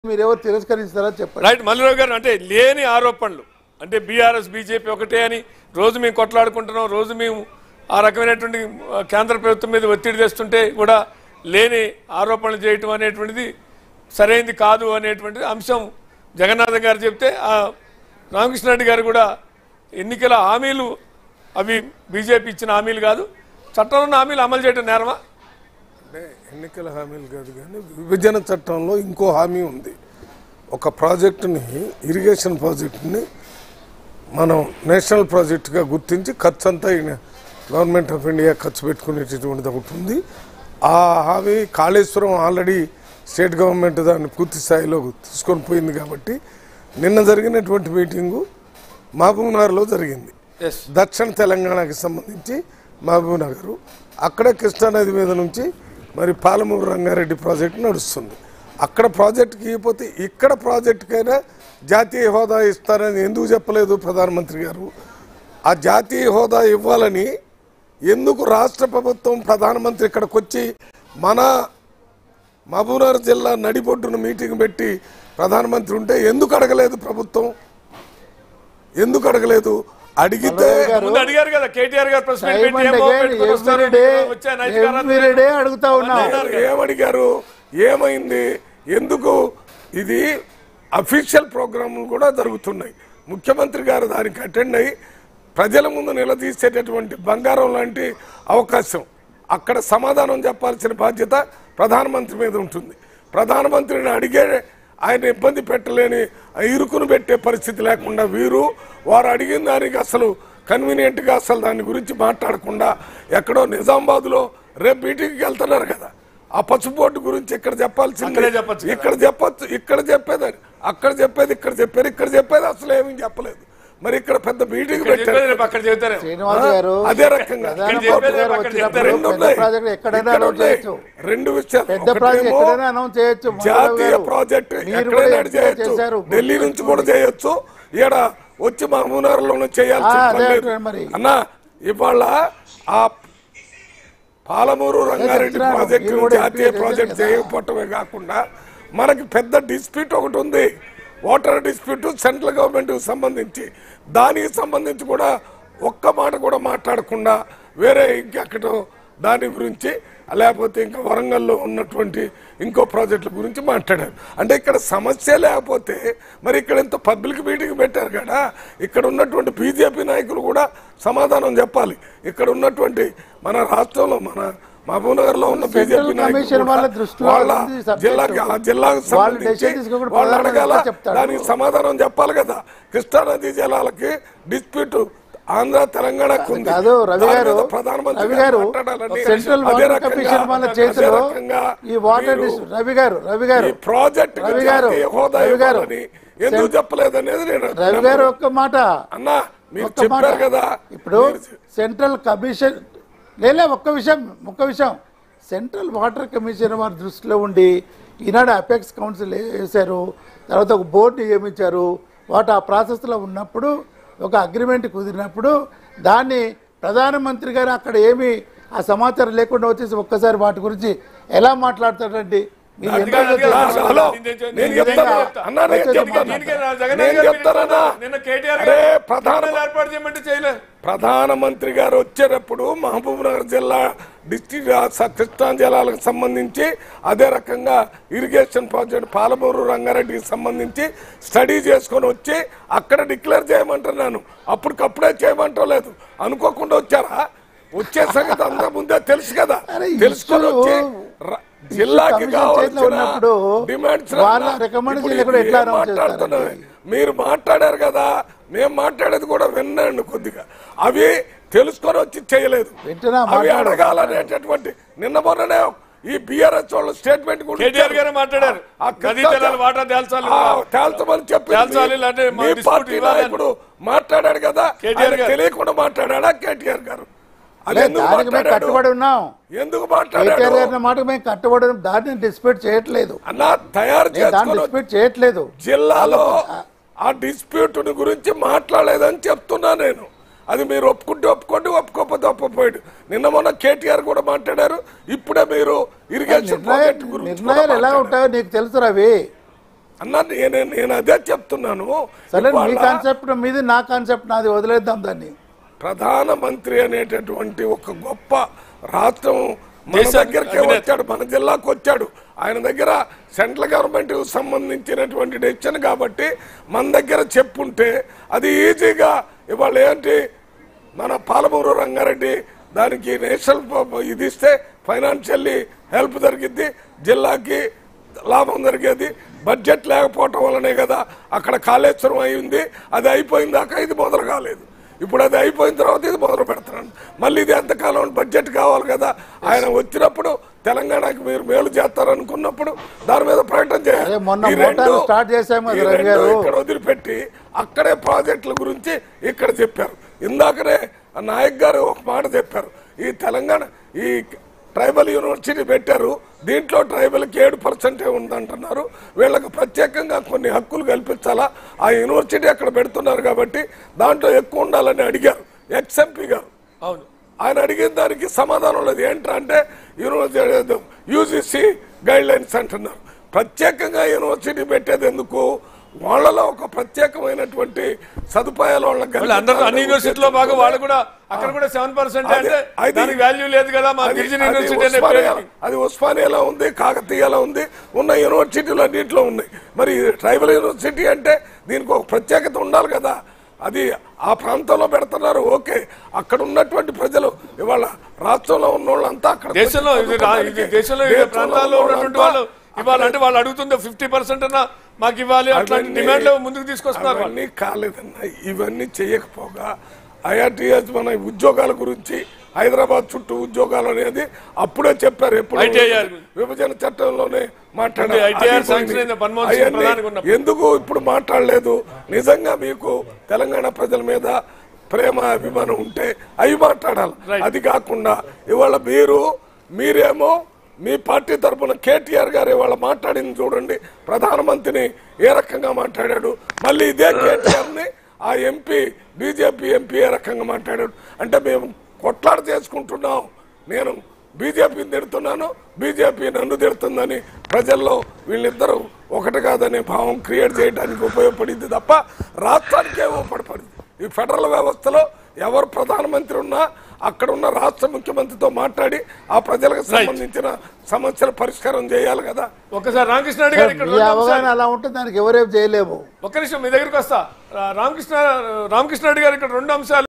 మీరు ఎవరు తిరస్కరిస్తారా చెప్పండి రైట్ మల్లిరావు గారు అంటే లేని ఆరోపణలు అంటే బీఆర్ఎస్ బీజేపీ ఒకటే అని రోజు మేము కొట్లాడుకుంటున్నాం రోజు మేము ఆ రకమైనటువంటి ఆ, కేంద్ర ప్రభుత్వం మీద ఒత్తిడి తెస్తుంటే కూడా లేని ఆరోపణలు చేయటం అనేటువంటిది సరైంది కాదు అనేటువంటిది అంశం జగన్నాథం గారు చెప్తే ఆ రామకృష్ణారెడ్డి గారు కూడా ఎన్నికల హామీలు అవి బీజేపీ ఇచ్చిన హామీలు కాదు చట్టంలో ఉన్న హామీలు అమలు చేయడం నేరమా అంటే ఎన్నికల హామీలు కాదు కానీ విభజన చట్టంలో ఇంకో హామీ ఉంది ఒక ప్రాజెక్టుని ఇరిగేషన్ ప్రాజెక్టుని మనం నేషనల్ ప్రాజెక్టుగా గుర్తించి ఖర్చు అంతా ఈయన గవర్నమెంట్ ఆఫ్ ఇండియా ఖర్చు పెట్టుకునేటటువంటిది ఒకటి ఉంది ఆ హామీ కాళేశ్వరం ఆల్రెడీ స్టేట్ గవర్నమెంట్ దాన్ని పూర్తి స్థాయిలో తీసుకొని పోయింది కాబట్టి నిన్న జరిగినటువంటి మీటింగు మహబూబ్నగర్లో జరిగింది ఎస్ దక్షిణ తెలంగాణకి సంబంధించి మహబూబ్ నగర్ అక్కడ కృష్ణానది మీద నుంచి మరి పాలమూరు రంగారెడ్డి ప్రాజెక్టు నడుస్తుంది అక్కడ ప్రాజెక్టుకి ఇవ్వకపోతే ఇక్కడ ప్రాజెక్టుకైనా జాతీయ హోదా ఇస్తారని ఎందుకు చెప్పలేదు ప్రధానమంత్రి గారు ఆ జాతీయ హోదా ఇవ్వాలని ఎందుకు రాష్ట్ర ప్రభుత్వం ప్రధానమంత్రి ఇక్కడికి వచ్చి మన మహబూబ్నగర్ జిల్లా నడిబొడ్డున మీటింగ్ పెట్టి ప్రధానమంత్రి ఉంటే ఎందుకు అడగలేదు ప్రభుత్వం ఎందుకు అడగలేదు అడిగితే ముందు అడిగారు కదా కేటీఆర్ గారు ప్రెస్ మీట్ టైం పెట్టి అండ్ ఏమో అగైన్ పెట్టుకొని వస్తారు, ఎవ్రీడే వచ్చే నైతిక ఎవ్రీడే అడుగుతా ఉన్నాం అన్నారు కదా. ఏమడిగారు ఏమైంది ఎందుకు ఇది అఫీషియల్ ప్రోగ్రాములు కూడా జరుగుతున్నాయి ముఖ్యమంత్రి గారు దానికి అటెండ్ అయ్యి ప్రజల ముందు నిలదీసేటటువంటి బంగారం లాంటి అవకాశం అక్కడ సమాధానం చెప్పాల్సిన బాధ్యత ప్రధానమంత్రి మీద ఉంటుంది ప్రధానమంత్రిని అడిగే ఆయన ఇబ్బంది పెట్టలేని ఇరుకును పెట్టే పరిస్థితి లేకుండా వీరు వారు అడిగిన దానికి అసలు కన్వీనియంట్గా అసలు దాని గురించి మాట్లాడకుండా ఎక్కడో నిజామాబాద్లో రేపు మీటింగ్కి వెళ్తున్నారు కదా ఆ పసుపు బోర్డు గురించి ఇక్కడ చెప్పాల్సింది అక్కడే చెప్పొచ్చు కదా. ఇక్కడ చెప్పొచ్చు ఇక్కడ చెప్పేది అక్కడ చెప్పేది ఇక్కడ చెప్పారు ఇక్కడ చెప్పేది అసలు ఏమీ చెప్పలేదు మరి ఇక్కడ పెద్ద మీటింగ్ ఇక్కడ పెట్టారు చెప్పేది రేపు అక్కడ చెబుతారు శ్రీనివాస్ గారు అదే రకంగా ప్రధాన ఇక్కడ మంత్రి గారు చెప్పేది వచ్చినప్పుడు రెండు పెద్ద ఉన్నాయి. ప్రాజెక్ట్ ఎక్కడైనా ఇక్కడ అనౌన్స్ ఉన్నాయి. చేయొచ్చు రెండు విషయాలు పెద్ద ప్రాజెక్ట్ ఒకటేమో ఎక్కడైనా అనౌన్స్ చేయొచ్చు మోహన్ జాతీయ గారు. ప్రాజెక్ట్ మీరు కూడా ఎక్కడైనా ఎంపిక చేయొచ్చు చేశారు. ఢిల్లీ నుంచి కూడా చేయొచ్చు ఈడ వచ్చి మహబూబ్నగర్ లోనే చేయాల్సిన ఆ, పని అదే లేదు. అంటున్నాను మరి. అన్న ఇవాళ ఆ పాలమూరు రంగారెడ్డి చెప్తున్నాను. ప్రాజెక్టు మీరు కూడా జాతీయ ఎంపిక ప్రాజెక్ట్ చేశారు కదా. చేయకపోవటమే కాకుండా మనకి పెద్ద డిస్ప్యూట్ ఒకటి ఉంది వాటర్ డిస్ప్యూట్ సెంట్రల్ గవర్నమెంట్ సంబంధించి దానికి సంబంధించి కూడా ఒక్క మాట కూడా మాట్లాడకుండా వేరే ఇంకెక్కడో దాని గురించి లేకపోతే ఇంకా వరంగల్లో ఉన్నటువంటి ఇంకో ప్రాజెక్టుల గురించి మాట్లాడారు అంటే ఇక్కడ సమస్య లేకపోతే మరి ఇక్కడ ఇంత పబ్లిక్ మీటింగ్ పెట్టారు కదా ఇక్కడ ఉన్నటువంటి బీజేపీ నాయకులు కూడా సమాధానం చెప్పాలి ఇక్కడ ఉన్నటువంటి మన రాష్ట్రంలో మన మహబూబ్నగర్ లో ఉన్న సెంట్రల్ బీజేపీ కమిషన్ వాళ్ళ దృష్టిలో వాళ్ళ ఉంది ఈ subject. జిల్లాకి ఆ జిల్లాకు వాళ్ళు సంబంధించి decision తీసుకోకుండా వాళ్ళు ప్రధానమంత్రి అడగాల చెప్తాడు. దానికి సమాధానం చెప్పాలి కదా కృష్ణానది జలాలకి డిస్ప్యూట్ ఆంధ్ర తెలంగాణకు ఉంది కాదు రవి దాని గారు మీద ప్రధానమంత్రి రవి గారు గారు మాట్లాడాలని సెంట్రల్ అదే వాటర్ రకంగా- కమిషన్ వాళ్ళ అదే చేతిలో రకంగా ఈ వాటర్ మీరు డిస్- రవి గారు రవి గారు ఈ ప్రాజెక్ట్ రవి గారు, హోదా రవి గారు. ఇవ్వాలని ఎందుకు చెప్పలేదు అనేది నేను రవి గారు ఒక్క మాట అన్న మీరు ఒక్క మాట. చెప్పారు కదా ఇప్పుడు మీరు- సెంట్రల్ కమిషన్ లేలే ఒక్క విషయం ఒక్క విషయం సెంట్రల్ వాటర్ కమిషన్ వారి దృష్టిలో ఉండి ఈనాడు అపెక్స్ కౌన్సిల్ వేశారు తర్వాత ఒక బోర్డు నియమించారు వాటి ఆ ప్రాసెస్లో ఉన్నప్పుడు ఒక అగ్రిమెంట్ కుదిరినప్పుడు దాన్ని ప్రధానమంత్రి గారు అక్కడ ఏమి ఆ సమాచారం లేకుండా వచ్చేసి ఒక్కసారి వాటి గురించి ఎలా మాట్లాడతాడండి మీరు అది ఎంత కాదు, అది కాదు. చెప్తారు? హలో నేను నేను చెప్తాను. చెప్తాను అన్నా నేను వచ్చేసి చెప్తాను దీనికే నా జగన్ నేను గారు చెప్తానన్నా నిన్న కేటీఆర్ అరే గారు ప్రధాన ట్రిబ్యునల్ ఏర్పాటు చేయమంటే చేయలేదు ప్రధానమంత్రి గారు వచ్చేటప్పుడు మహబూబ్ నగర్ జిల్లా డిస్టిక్ కృష్ణా జిల్లాలకు సంబంధించి అదే రకంగా ఇరిగేషన్ ప్రాజెక్ట్ పాలమూరు రంగారెడ్డికి సంబంధించి స్టడీ చేసుకొని వచ్చి అక్కడ డిక్లేర్ చేయమంటున్నాను అప్పటికప్పుడే చేయమంటలేదు అనుకోకుండా వచ్చారా వచ్చే సంగతి అంతా ముందే తెలుసు కదా అరే, తెలుసుకొని ఇష్యూ వచ్చి ర- జిల్లాకి కమిషన్ చేతిలో కావాల్సిన ఉన్నప్పుడు డిమాండ్స్ వాళ్ళ recommendation లేకుండా ఎట్లా announce మాట్లాడుతున్నారు మీరు మాట్లాడారు కదా మేము మాట్లాడేది కూడా విన్నాను కొద్దిగా అవి తెలుసుకొని వచ్చి చేయలేదు వింటున్నా, అవి మాట్లాడు. అడగాలనేటటువంటి నిన్న మొన్ననే ఈ బిఆర్ఎస్ వాళ్ళు స్టేట్మెంట్ కూడా కేటీఆర్ ఇచ్చారు. గారు మాట్లాడారు ఆ నదీ కృష్ణా జలాలు వాటా తేల్చాలి ఆ, తేల్చమని చెప్పి తేల్చాలి, లేదంటే మా మీ dispute పార్టీ ఇవ్వాలని. నాయకుడు మాట్లాడాడు కదా కేటీఆర్ ఆయన గారు. తెలియకుండా మాట్లాడాడా కేటీఆర్ గారు అది లేదు, ఎందుకు దానికి మేము మాట్లాడాడు కట్టుబడి ఉన్నాం ఎందుకు కేటీఆర్ మాట్లాడాడు గారి మాట మేము కట్టుబడి ఉన్నాం. దాన్ని డిస్ప్యూట్ చేయట్లేదు అన్న తయారు నేను దాన్ని చేసుకొని డిస్ప్యూట్ చేయట్లేదు జిల్లాలో ఆ డిస్ప్యూట్ గురించి మాట్లాడలేదని చెప్తున్నా నేను అది మీరు ఒప్పుకుంటే ఒప్పుకోండి ఒప్పుకోకపోతే ఒప్పుకోపోయాడు నిన్న మొన్న కేటీఆర్ కూడా మాట్లాడారు ఇప్పుడే మీరు ఇరిగేషన్ నిర్ణయ ప్రాజెక్ట్ గురించి కూడా నిర్ణయాలు ఎలా మాట్లాడారు. ఉంటాయో నీకు తెలుసు రవి అన్న నేను నేను అదే చెప్తున్నాను సరే మీ ఇవాళ కాన్సెప్ట్ మీది నా కాన్సెప్ట్ నాది వదిలేద్దాం దాన్ని ప్రధానమంత్రి అనేటటువంటి ఒక గొప్ప రాష్ట్రం మన దేశానికి దగ్గరకే అధినేత. వచ్చాడు మన జిల్లాకు వచ్చాడు ఆయన దగ్గర సెంట్రల్ గవర్నమెంట్ సంబంధించినటువంటి డెసిషన్ కాబట్టి మన దగ్గర చెప్పుంటే అది ఈజీగా ఇవాళ ఏంటి మన పాలమూరు రంగారెడ్డి దానికి నేషనల్ ప- ఇది ఇస్తే ఫైనాన్షియల్లీ హెల్ప్ జరిగిద్ది జిల్లాకి లాభం జరిగేది బడ్జెట్ లేకపోవటం వల్లనే కదా అక్కడ కాళేశ్వరం అయింది అది అయిపోయిన దాకా ఇది మొదలు కాలేదు ఇప్పుడు అది అయిపోయిన తర్వాత ఇది మొదలు పెడుతున్నాను మళ్ళీ ఇది ఎంతకాలం బడ్జెట్ కావాలి కదా ఆయన వచ్చినప్పుడు తెలంగాణకి మీరు మేలు చేస్తారనుకున్నప్పుడు దాని మీద ప్రకటన అదే చేయాలి మొన్న ఈ మోటార్లు రెండు- స్టార్ట్ చేశాం కదా ఈ రవి రెండు గారు. ఇక్కడ వదిలిపెట్టి అక్కడే ప్రాజెక్టుల గురించి ఇక్కడ చెప్పారు ఇందాకనే ఆ నాయక్ గారు ఒక మాట చెప్పారు ఈ తెలంగాణ ఈ ట్రైబల్ యూనివర్సిటీ పెట్టారు దీంట్లో ట్రైబల్కి ఏడు పర్సెంటే ఉందంటున్నారు వీళ్ళకి ప్రత్యేకంగా కొన్ని హక్కులు కల్పించాలా ఆ యూనివర్సిటీ అక్కడ పెడుతున్నారు కాబట్టి దాంట్లో ఎక్కువ ఉండాలని అడిగారు ఎక్స్ఎంపీ గారు అవును ఆయన అడిగిన దానికి సమాధానం లేదు ఏంటంటే యూనివర్సిటీ యూజీసీ గైడ్ లైన్స్ అంటున్నారు ప్రత్యేకంగా యూనివర్సిటీ పెట్టేది ఎందుకు వాళ్ళలో ఒక ప్రత్యేకమైనటువంటి సదుపాయాలు వాళ్ళకి వాళ్ళు అందరూ అన్ని కల్పించాలనే యూనివర్సిటీలో భాగం ఉద్దేశంతో వాళ్ళు కూడా అక్కడ కూడా సెవెన్ పర్సెంట్ అది- అంటే అది- దానికి వాల్యూ లేదు కదా మా అది- గిరిజన అది యూనివర్సిటీ అనే ఉస్మానియా- పేరు అది ఉస్మానియాలో ఉంది కాకతీయలో ఉంది ఉన్న యూనివర్సిటీలు అన్నింటిలో ఉన్నాయి మరి ట్రైబల్ యూనివర్సిటీ అంటే దీనికి ఒక ప్రత్యేకత ఉండాలి కదా అది ఆ ప్రాంతంలో పెడుతున్నారు ఓకే అక్కడ ఉన్నటువంటి ప్రజలు ఇవాళ రాష్ట్రంలో ఉన్న వాళ్ళంతా అక్కడ దేశంలో ఇది రా- ఇది దేశంలో వివిధ ప్రాంతాల్లో ఉన్నటువంటి వాళ్ళు ఇవ్వాలంటే వాళ్ళు అడుగుతుంది ఫిఫ్టీ పర్సెంట్ అన్నా మాకు ఇవ్వాలి అట్లాంటి అవన్నీ- డిమాండ్లు ముందుకు తీసుకొస్తున్నారు వాళ్ళు అవన్నీ కాలేదన్న ఇవన్నీ చేయకపోగా ఐఆర్టీఎస్ మన ఉద్యోగాల గురించి హైదరాబాద్ చుట్టూ ఉద్యోగాలు అనేది అప్పుడే చెప్పారు ఎప్పుడు ITIR. విభజన చట్టంలోనే మాట్లాడారు ఉంది, ITIR అది sanction పోయింది. అయింది మన్మోహన్ సింగ్ అవన్నీ ప్రధానిగా ఉన్నప్పుడు. ఎందుకు ఇప్పుడు మాట్లాడలేదు నిజంగా మీకు తెలంగాణ ప్రజల మీద ప్రేమ అభిమానం ఉంటే అవి మాట్లాడాలి Right. అది కాకుండా ఇవాళ మీరు మీరేమో మీ పార్టీ తరఫున కేటీఆర్ గారు ఇవాళ మాట్లాడింది చూడండి ప్రధానమంత్రిని ఏ రకంగా మాట్లాడాడు మళ్ళీ ఇదే కేటీఆర్ ని ఆ ఎంపీ బీజేపీ ఎంపీ ఏ రకంగా మాట్లాడాడు అంటే మేము కొట్లాడ చేసుకుంటున్నాం నేను బీజేపీని తిడుతున్నాను బీజేపీ నన్ను తిడుతుందని ప్రజల్లో వీళ్ళిద్దరూ ఒకటి కాదనే భావం క్రియేట్ చేయడానికి ఉపయోగపడింది తప్ప రాష్ట్రానికే ఉపయోగపడింది ఈ ఫెడరల్ వ్యవస్థలో ఎవరు ప్రధానమంత్రి ఉన్నా అక్కడ ఉన్న రాష్ట్ర ముఖ్యమంత్రితో మాట్లాడి ఆ ప్రజలకు సంబంధించిన సమస్యల పరిష్కారం చేయాలి కదా ఒక్కసారి రామకృష్ణారెడ్డి గారు ఇక్కడ మీ రెండు అవగాహన అంశాలు- అలా ఉంటే దానికి ఎవరేం చేయలేము ఒక్క నిమిషం మీ దగ్గరికి వస్తా రా- రామకృష్ణ రామకృష్ణారెడ్డి గారు ఇక్కడ రెండు అంశాలు